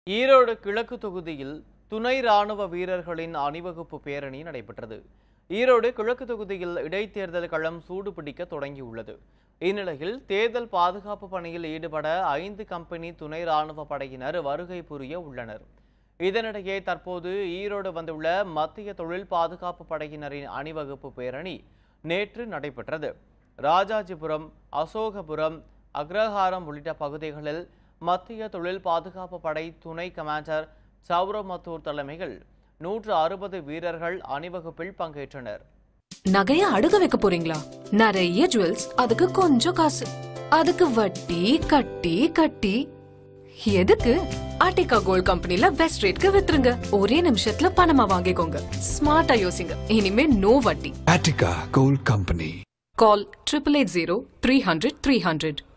ஈரோடு கிழக்கு தொகுதியில் துணை ராணுவ வீரர்களின் அணிவகுப்பு பேரணி நடைபெற்றது ஈரோடு கிழக்கு தொகுதியில் இடைத்தேர்தல் களம் சூடுபிடிக்க தொடங்கியுள்ளது இந்நிலையில் தேர்தல் பாதுகாப்பு பணியில் ஈடுபட ஐந்து கம்பெனி துணை ராணுவ படையினர் வருகை புரிய உள்ளனர் இதனிடையே தற்போது ஈரோடு வந்துள்ள மத்திய தொழில் பாதுகாப்பு படையினரின் அணிவகுப்பு பேரணி நேற்று நடைபெற்றது ராஜாஜிபுரம் அசோகபுரம் அக்ரஹாரம் உள்ளிட்ட பகுதிகளில் மத்திய தொழில் பாதுகாப்பு படை துணை கமாண்டர் சௌரமத்தூர் தலைமையில் நூற்று அறுபது வீரர்கள் அணிவகுப்பில் பங்கேற்றனர் நகைய அடுக வைக்க போறீங்களா நிறைய ஜுவல்ஸ் அதுக்கு கொஞ்சம் காசு அதுக்கு வட்டி கட்டி கட்டி எதுக்கு ஆர்டிகா கோல்ட் கம்பெனில பெஸ்ட் ரேட்க்கு வித்துருங்க ஒரே நிமிஷத்துல பணமா வாங்கிக்கோங்க ஸ்மார்ட்டா யோசிங்க இனிமே நோ வட்டி Attica Gold Company. Call triple eight zero three hundred three hundred